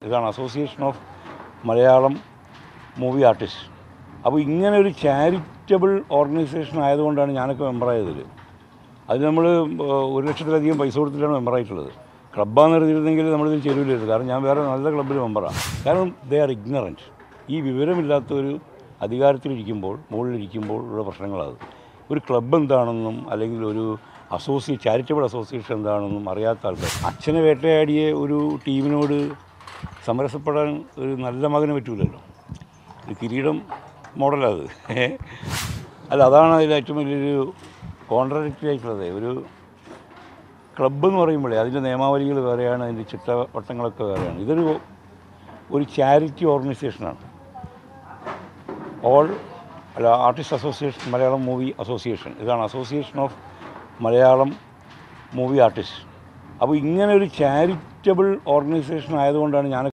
ഇതാണ് association of Malayalam movie artist അപ്പോൾ ഇങ്ങനെ ഒരു ചാരിറ്റബിൾ ഓർഗനൈസേഷൻ ആയതുകൊണ്ടാണ് ഞാനൊക്കെ മെമ്പറായതിൽ അത് നമ്മൾ ഒരു ലക്ഷത്തിലധികം പൈസ കൊടുത്തിട്ടാണ് മെമ്പറായിട്ടുള്ളത് ക്ലബ്ബാന്ന് എഴുതിയിരുന്നെങ്കിൽ നമ്മളിതിൽ ചേരൂലായിരുന്നു കാരണം ഞാൻ വേറെ നല്ല ക്ലബ്ബിൽ മെമ്പറാണ് കാരണം ദേ ആർ ഇഗ്നറൻറ്റ് ഈ വിവരമില്ലാത്തൊരു അധികാരത്തിലിരിക്കുമ്പോൾ മുകളിലിരിക്കുമ്പോൾ ഉള്ള പ്രശ്നങ്ങളത് ഒരു ക്ലബ്ബ് എന്താണെന്നും അല്ലെങ്കിൽ ഒരു അസോസിയേ ചാരിറ്റബിൾ അസോസിയേഷൻ എന്താണെന്നും അറിയാത്ത ആൾക്കാർ അച്ഛനെ വേട്ടയാടിയ ഒരു ടീമിനോട് സമരസപ്പെടാൻ ഒരു നല്ല മകന് പറ്റൂലല്ലോ ഒരു കിരീടം മോഡലത് അല്ല അതാണ് അതിൽ ഏറ്റവും വലിയൊരു കോൺട്രഡിക്റ്ററി ആയിട്ടുള്ളത് ഒരു ക്ലബ്ബ് എന്ന് പറയുമ്പോഴേ അതിൻ്റെ നിയമാവലികൾ വേറെയാണ് അതിൻ്റെ ചിട്ടവട്ടങ്ങളൊക്കെ വേറെയാണ് ഇതൊരു ഒരു ചാരിറ്റി ഓർഗനൈസേഷനാണ് ഓൾ അല്ല artist association Malayalam movie association ഇതാണ് association of Malayalam movie artist അപ്പോൾ ഇങ്ങനെ ഒരു ചാരിറ്റബിൾ ഓർഗനൈസേഷൻ ആയതുകൊണ്ടാണ് ഞാൻ